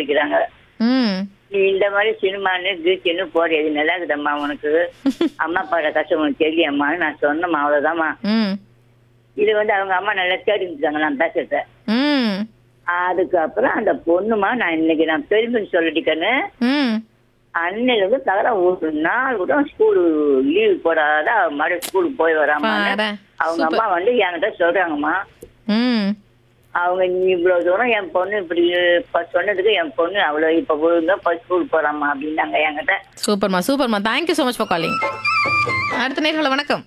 நினைக்கிறாங்க ம் நீ இந்த மாதிரி சினிமான்னு கீச்சுன்னு போற இது நல்லா இருக்குதம்மா உனக்கு அம்மா அப்பாவோட கஷ்டம் உனக்கு தெரியாமான்னு நான் சொன்னம்மா அவ்வளவுதாம்மா ம் இது வந்து அவங்க அம்மா நல்லா தேடிட்டாங்க நான் பேசுறத ம் அதுக்கப்புறம் அந்த பொண்ணுமா நான் இன்னைக்கு நான் பெருமைன்னு சொல்லிட்டேன்னு ம் அன்னையில இருந்து தவிர ஒரு நாள் கூட ஸ்கூலு லீவ் போடாத அவ மறுபடியும் ஸ்கூலுக்கு போய் வராம பாரேன். அவங்க சூப்பர். அம்மா வந்து என்கிட்ட சொல்றாங்கம்மா ம் அவங்க நீ இவ்வளவு தூரம் என் பொண்ணு இப்படி இப்ப சொன்னதுக்கு என் பொண்ணு அவ்வளவு இப்ப ஒழுங்கா போய் ஸ்கூல் போறாம்மா அப்படின்னாங்க என்கிட்ட சூப்பர்மா சூப்பர்மா thank you so much for calling அடுத்த நேர்களை வணக்கம்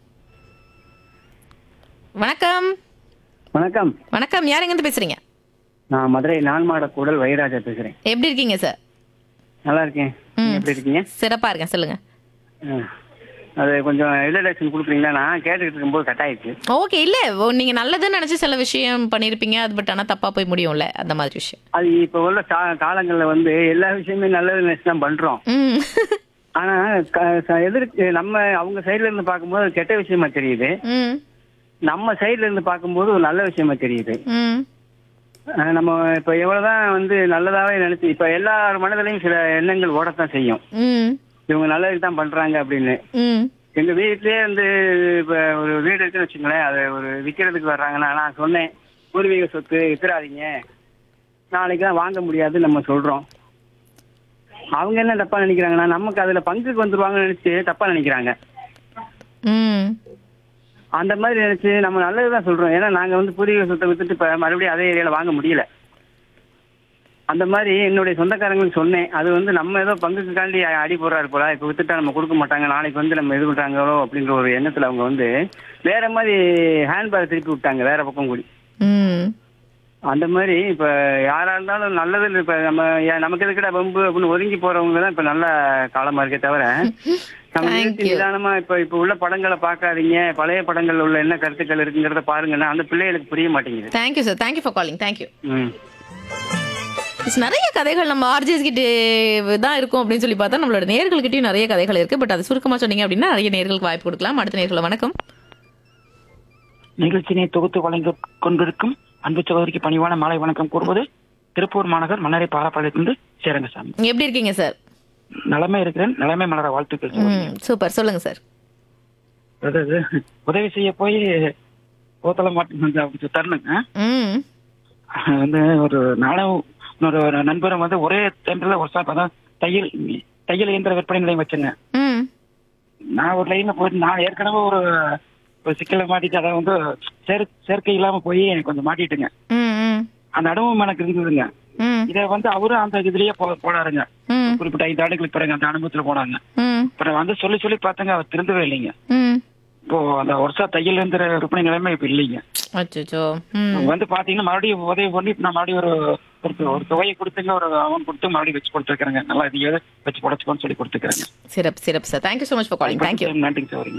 வணக்கம் வணக்கம் வணக்கம் யார் எங்கேருந்து பேசுறீங்க நான் மதுரை நான்மாட கூடல் வைராஜா பேசுறேன் எப்படி இருக்கீங்க சார் நல்லா இருக்கேன் நீங்க எப்படி இருக்கீங்க சிறப்பா இருக்கேன் சொல்லுங்க ஆ. அது கொஞ்சம் இன்ட்ரடக்ஷன் கொடுக்குறீங்களா நான் கேட்டுக்கிட்டு இருக்கும்போது கட் ஆயிடுச்சு ஓகே இல்ல ஓ, நீங்க நல்லதுன்னு நினைச்சு சில விஷயம் பண்ணிருப்பீங்க அது பட் ஆனா தப்பா போய் முடியும்ல அந்த மாதிரி விஷயம் அது இப்போ உள்ள கா- காலங்கள்ல வந்து எல்லா விஷயமே நல்லது நினைச்சு தான் பண்றோம் ம் ஆனா க- ச- எதிர்க்கு நம்ம அவங்க சைடுல இருந்து பார்க்கும்போது அது கெட்ட விஷயமா தெரியுது ம் நம்ம சைடுல இருந்து பார்க்கும்போது ஒரு நல்ல விஷயமா தெரியுது ம் ஆ, நம்ம இப்ப எவ்வளவுதான் வந்து நல்லதாவே நினைச்சு இப்ப எல்லார் மனதிலையும் சில எண்ணங்கள் ஓடத்தான் செய்யும் ம் இவங்க நல்லதுக்கு தான் பண்றாங்க அப்படின்னு ம் எங்க வீட்லயே வந்து இப்ப ஒரு வீடு இருக்குன்னு வச்சுங்களேன் அது ஒரு விக்கிறதுக்கு வர்றாங்கன்னா நான் சொன்னேன் பூர்வீக சொத்து வித்துறாதீங்க நாளைக்கு தான் வாங்க முடியாதுன்னு நம்ம சொல்றோம் அவங்க என்ன தப்பா நினைக்கிறாங்கன்னா நமக்கு அதுல பங்குக்கு வந்துருவாங்கன்னு நினைச்சு தப்பா நினைக்கிறாங்க ம் அந்த மாதிரி நினைச்சு நம்ம நல்லதுதான் சொல்றோம் ஏன்னா நாங்க வந்து பூர்வீக சொத்தை வித்துட்டு இப்ப மறுபடியும் அதே ஏரியால வாங்க முடியல அந்த மாதிரி என்னுடைய சொந்தக்காரங்களுக்கு சொன்னேன் அது வந்து நம்ம ஏதோ பங்குக்காண்டி அடி போடுறாரு போல இப்ப வித்துட்டா நம்ம கொடுக்க மாட்டாங்க நாளைக்கு வந்து நம்ம இது பண்றாங்களோ அப்படின்ற ஒரு எண்ணத்துல அவங்க வந்து வேற மாதிரி ஹேண்ட்பேக் திருப்பி விட்டாங்க வேற பக்கம் கூடி ம் அந்த மாதிரி இப்ப யாரா இருந்தாலும் நல்லது இப்ப நம்ம ஏன் நமக்கு எதுக்கடா வம்பு அப்படின்னு ஒதுங்கி போறவங்க தான் இப்ப நல்ல காலமா இருக்கே தவிர நம்ம Thank நிறுத்தி you. நிதானமா இப்ப இப்ப உள்ள படங்களை பார்க்காதீங்க பழைய படங்கள்ல உள்ள என்ன கருத்துக்கள் இருக்குங்கிறத பாருங்கன்னா அந்த பிள்ளைகளுக்கு புரிய மாட்டேங்குது thank you sir thank you for calling thank you ம் நிறைய கதைகள் நம்ம ஆர்ஜிஎஸ் கிட்ட தான் இருக்கும் அப்படின்னு சொல்லி பார்த்தா நம்மளோட நேர்கள்கிட்டயும் நிறைய கதைகள் இருக்கு பட் அது சுருக்கமா சொன்னீங்க அப்படின்னா நிறைய நேர்களுக்கு வாய்ப்பு கொடுக்கலாம் அடுத்த நேர்களை வணக்கம் நிகழ்ச்சியினை தொகுத்து வழங்கி கொண்டிருக்கும் அன்பு சகோதரிக்கு பணிவான மாலை வணக்கம் கூறுவது திருப்பூர் மாநகர் மன்னரை பாலப்பாளையத்திலிருந்து சேரங்கசாமி எப்படி இருக்கீங்க சார் நலமே இருக்கிறேன் நலமே மலர வாழ்த்துக்கள் சகோதரி. ம் சூப்பர் சொல்லுங்க சார் அதாவது உதவி செய்ய போய் போத்தல மாட்டு தருணுங்க ம் வந்து ஒரு நானும் இன்னொரு ஒரு நண்பரும் வந்து ஒரே டைம்ல ஒரு சார் அதான் தையல் தையல் இயந்திர விற்பனை நிலையம் வச்சேங்க ம் நான் ஒரு லைன்ல போயிட்டு நான் ஏற்கனவே ஒரு ஒரு சிக்கலை மாட்டிட்டு அதை வந்து சேர் சேர்க்கை இல்லாம போய் எனக்கு கொஞ்சம் மாட்டிட்டுங்க ம் ம் அந்த அனுபவம் எனக்கு இருந்ததுங்க ம் இத வந்து அவரும் அந்த இதுலயே போ- போனாருங்க ம் குறிப்பிட்ட ஐந்து ஆண்டுகளுக்கு பிறகு அந்த அனுபவத்துல போனாங்க ம் அப்புறம் வந்து சொல்லி சொல்லி பார்த்தாங்க அவர் திருந்தவே இல்லைங்க ம் இப்போ அந்த வருஷா தையல் இயந்திர விற்பனை நிலைமை இப்ப இல்லைங்க அச்சோ ம் வந்து பாத்தீங்கன்னா மறுபடியும் உதவி பண்ணி இப்ப நான் மறுபடியும் ஒரு ஒரு- ஒரு தொகையை கொடுத்துங்க ஒரு அமௌண்ட் கொடுத்து மறுபடியும் வச்சு கொடுத்துருக்காங்க நல்லா இதையாவது வச்சு புடச்சுக்கோன்னு சொல்லி கொடுத்துருக்காங்க சிறப்பு சிறப்பு sir thank you so much for calling thank you நன்றிங்க சவரிங்க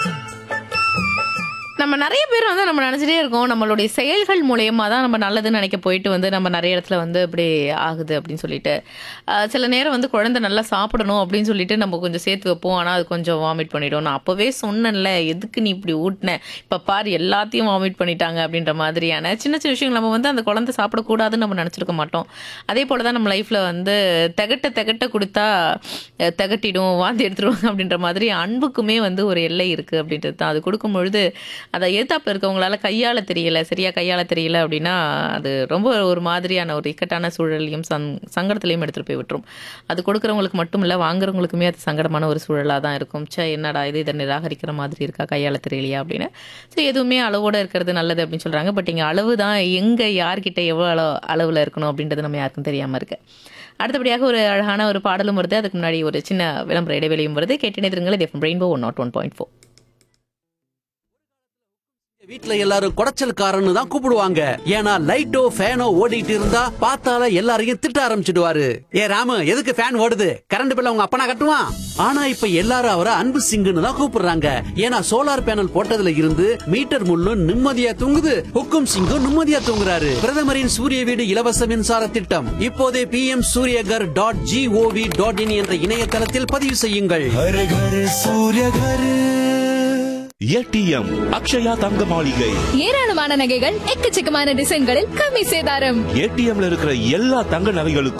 நம்ம நிறைய பேர் வந்து நம்ம நினைச்சிட்டே இருக்கோம் நம்மளுடைய செயல்கள் மூலயமா தான் நம்ம நல்லதுன்னு நினைக்க போயிட்டு வந்து நம்ம நிறைய இடத்துல வந்து இப்படி ஆகுது அப்படின்னு சொல்லிட்டு ஆஹ் சில நேரம் வந்து குழந்தை நல்லா சாப்பிடணும் அப்படின்னு சொல்லிட்டு நம்ம கொஞ்சம் சேர்த்து வைப்போம் ஆனால் அது கொஞ்சம் வாமிட் பண்ணிடும் நான் அப்போவே சொன்னேன்ல எதுக்கு நீ இப்படி ஊட்டின இப்போ பாரு எல்லாத்தையும் வாமிட் பண்ணிட்டாங்க அப்படின்ற மாதிரியான சின்ன சின்ன விஷயங்கள் நம்ம வந்து அந்த குழந்தை சாப்பிடக்கூடாதுன்னு நம்ம நினச்சிருக்க மாட்டோம் அதே போல தான் நம்ம லைஃப்பில் வந்து திகட்ட திகட்ட கொடுத்தா அஹ், திகட்டிடும் வாந்தி எடுத்துருவாங்க அப்படின்ற மாதிரி அன்புக்குமே வந்து ஒரு எல்லை இருக்குது அப்படின்றது தான் அது கொடுக்கும் பொழுது அதை எதிர்த்தாப்புல இருக்கவங்களால கையாள தெரியல சரியா கையாள தெரியல அப்படின்னா அது ரொம்ப ஒரு மாதிரியான ஒரு இக்கட்டான சூழலையும் சங் சங்கடத்திலையும் எடுத்துகிட்டு போய் விட்டுரும் அது கொடுக்குறவங்களுக்கு மட்டும் இல்லை வாங்குறவங்களுக்குமே அது சங்கடமான ஒரு சூழலாக தான் இருக்கும் சே என்னடா இது இதை நிராகரிக்கிற மாதிரி இருக்கா கையாள தெரியலையா அப்படின்னு ஸோ எதுவுமே அளவோட இருக்கிறது நல்லது அப்படின்னு சொல்கிறாங்க பட் இங்கே அளவு தான் எங்கே யார்கிட்ட எவ்வளோ அளவு அளவில் இருக்கணும் அப்படின்றது நம்ம யாருக்கும் தெரியாமல் இருக்கு அடுத்தபடியாக ஒரு அழகான ஒரு பாடலும் வருது அதுக்கு முன்னாடி ஒரு சின்ன விளம்பர இடைவெளியும் வருது கேட்டினை திருங்கள் இது Rainbow one nought one point four வீட்ல எல்லாரும் குடைச்சல்காரன்னு தான் கூப்பிடுவாங்க ஏன்னா லைட்டோ ஃபேனோ ஓடிட்டு இருந்தா பார்த்தால எல்லாரையும் திட்ட ஆரம்பிச்சிடுவாரு ஏ ராமு எதுக்கு ஃபேன் ஓடுது கரண்ட் பில்ல உங்க அப்பனா கட்டுவான் ஆனா இப்ப எல்லாரும் அவரை அன்பு சிங்குன்னு தான் கூப்பிடுறாங்க ஏன்னா சோலார் பேனல் போட்டதுல இருந்து மீட்டர் முள்ளும் நிம்மதியா தூங்குது ஹுக்கும் சிங்கும் நிம்மதியா தூங்குறாரு பிரதமரின் சூரிய வீடு இலவச மின்சார திட்டம் இப்போதே P M Suryaghar dot G O V dot in என்ற இணையதளத்தில் பதிவு செய்யுங்கள் हर घर सूर्य घर ஏடிஎம் அக்ஷயா தங்க மாளிகை ஏராளமான நகைகள் எக்கச்சக்கமான டிசைன்களில் கம்மி சேதாரம் ஏடிஎம்ல இருக்கிற எல்லா தங்க நகைகளுக்கும்